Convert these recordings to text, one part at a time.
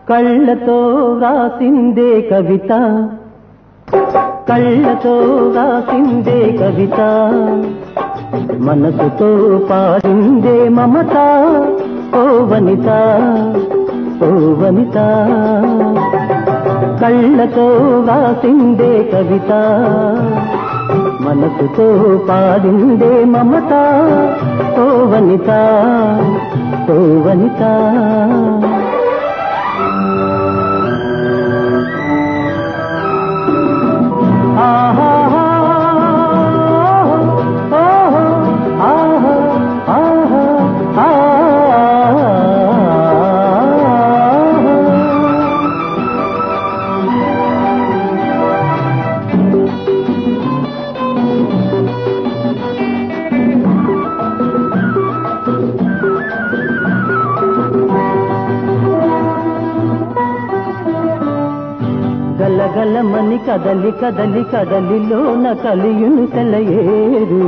కళ్ళతో వ్రాసిందే కవిత కళ్ళతో వ్రాసిందే కవిత మనసుతో పాడిందే మమత ఓ వనిత ఓ వనిత కళ్ళతో వ్రాసిందే కవిత మనసుతో పాడిందే మమత ఓ వనిత ఓ వనిత గలగలమని కదలి కదలి కదలిలోన కలియును సెలయేరు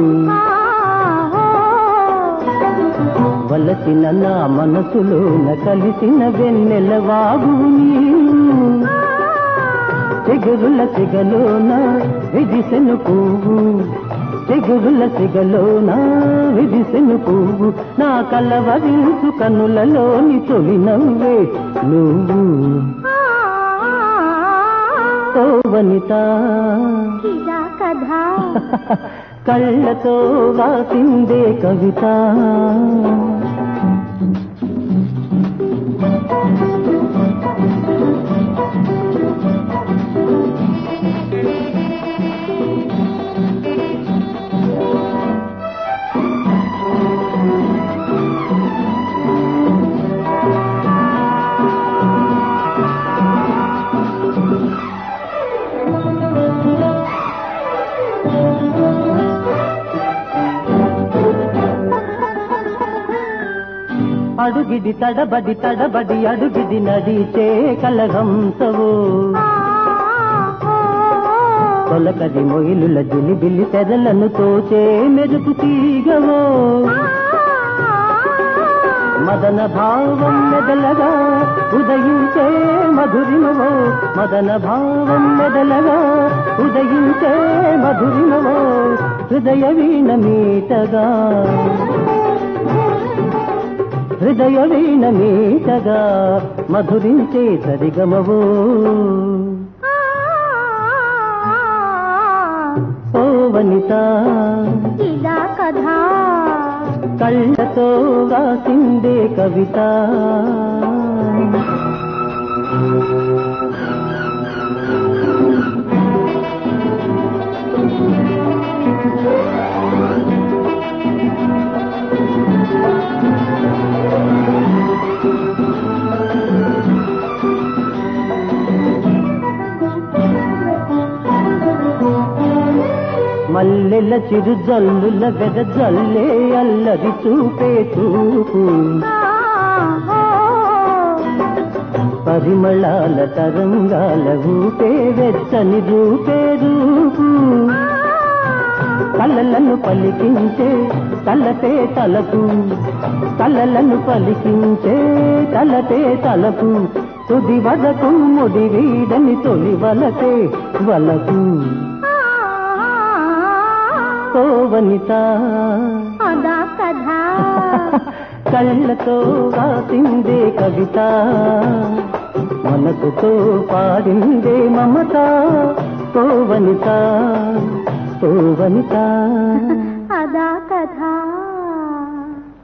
వలసిన నా మనసులోన కలిసిన వెన్నెల వాగు నీరు చిగురుల సిగలోన విదిసెను పువ్వు చిగురుల సిగలోన విదిసెను పువ్వు నా కలవరించు కనులలోని తొలి నవ్వే నువ్వు ఓ వనిత ఇదా కథ కళ్ళతో వాసిందే కవిత అడుగిది తడబడి తడబడి అడుగిది నడిచే కలహంసవు తొలకది మొయిలుల జిలిబిలి తెరలను తోచే మెరుపు తీగవో మదన భావం మెదలగా ఉదయించే మధురిమవో మదన భావం మెదలగా ఉదయించే మధురిమవో హృదయ వీణ మీటగా హృదయ వీణ మీటగా మధురించే సరిగమవో ఓ వనిత ఇదా కథ కళ్ళతో రాసిందే కవిత మల్లెల చిరు జల్లుల వెద జల్లే అల్లరి చూపే చూపు పరిమళాల తరంగాల ఊపే వెచ్చని రూపే రూపు కలలను పలికించే తలపే తలకు కలలను పలికించే తలపే తలకు తుది వదకు ముడి వీడని తొలి వలకే వలకు ఓ వనిత అదా కథ కళ్ళతో రాసిందే కవిత మనసుతో పాడిందే మమత ఓ వనిత ఓ వనిత అదా కథ